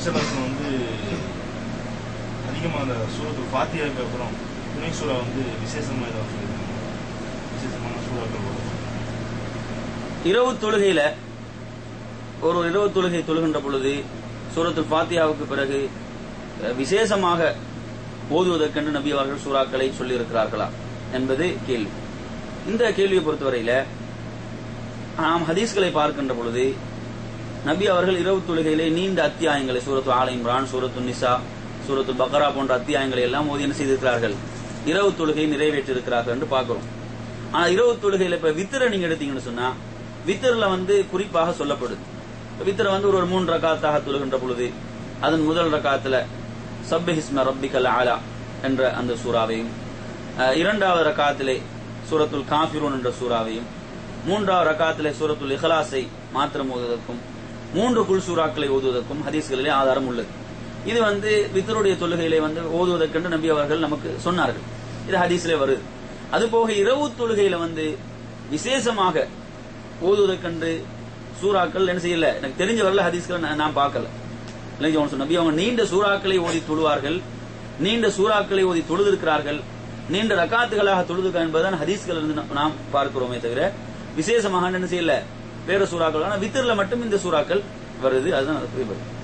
நபிசலாசன் வந்து அதிகமாக அந்த சூரத்து ஃபாத்தியாவுக்கு அப்புறம் துணை சூறா வந்து விசேஷமா ஏதாவது சொல்லியிருக்காங்க விசேஷமான சூறாக்கள் வரும் இரவு தொழுகையில ஒரு இரவு தொழுகை தொழுகின்ற பொழுது சூரத்துல் ஃபாத்தியாவுக்கு பிறகு அஹ், விசேஷமாக ஓதுவதற்கென்று நபி அவர்கள் சூறாக்களை சொல்லியிருக்கிறார்களா என்பது கேள்வி இந்த கேள்வியை பொறுத்தவரையில நாம் ஹதீஸ்களை பார்க்கின்ற பொழுது நபி அவர்கள் இரவு தொழுகையிலே நீண்ட அத்தியாயங்களை சூரத்து ஆல இம்ரான் சூரத்து நிசா சூரத்து பக்ரா போன்ற அத்தியாயங்களை எல்லாம் ஓதி என்ன செய்திருக்கிறார்கள் இரவு தொழுகையை நிறைவேற்றியிருக்கிறார்கள் என்று பார்க்கிறோம் ஆனா இரவு தொழுகையில இப்ப வித்திர நீங்க எடுத்தீங்கன்னு சொன்னா வித்திரல வந்து குறிப்பாக சொல்லப்படுது வித்திர வந்து ஒரு மூன்று ரகாத்தாக தொழுகின்ற பொழுது அதன் முதல் ரகாத்துல சப்ஹிஸ்ம ரப்பிக்கல் ஆலா என்ற அந்த சூறாவையும் அஹ், இரண்டாவது ரகாத்திலே சூரத்துல் காஃபிரூன் என்ற சூறாவையும் மூன்றாவது ரகாத்திலே சூரத்துல் இஹ்லாஸை மாத்திரம் ஓதுவதற்கும் மூன்று குல் சூறாக்களை ஓதுவதற்கும் ஹதீஸ்களிலே ஆதாரம் உள்ளது இது வந்து வித்தருடைய தொழுகையிலே வந்து ஓதுவதற்கென்று நபி அவர்கள் நமக்கு சொன்னார்கள் இது ஹதீஸ்லே வருது அதுபோக இரவு தொழுகையில வந்து விசேஷமாக ஓதுவதற்கென்று சூறாக்கள் என்ன செய்யல எனக்கு தெரிஞ்ச வரல ஹதீஸ்களை நான் நான் பார்க்கல இல்லைங்க அவன் சொன்ன நபி அவங்க நீண்ட சூறாக்களை ஓதி தொழுவார்கள் நீண்ட சூறாக்களை ஓதி தொழுதிருக்கிறார்கள் நீண்ட ரக்காத்துகளாக தொழுதுக்க என்பதுதான் ஹதீஸ்கள் இருந்து நாம் நாம் பார்க்கிறோமே தவிர விசேஷமாக என்ன செய்யல வேற சூறாக்கள் ஆனா வித்தர்ல மட்டும் இந்த சூறாக்கள் வருது அதுதான் அது வருது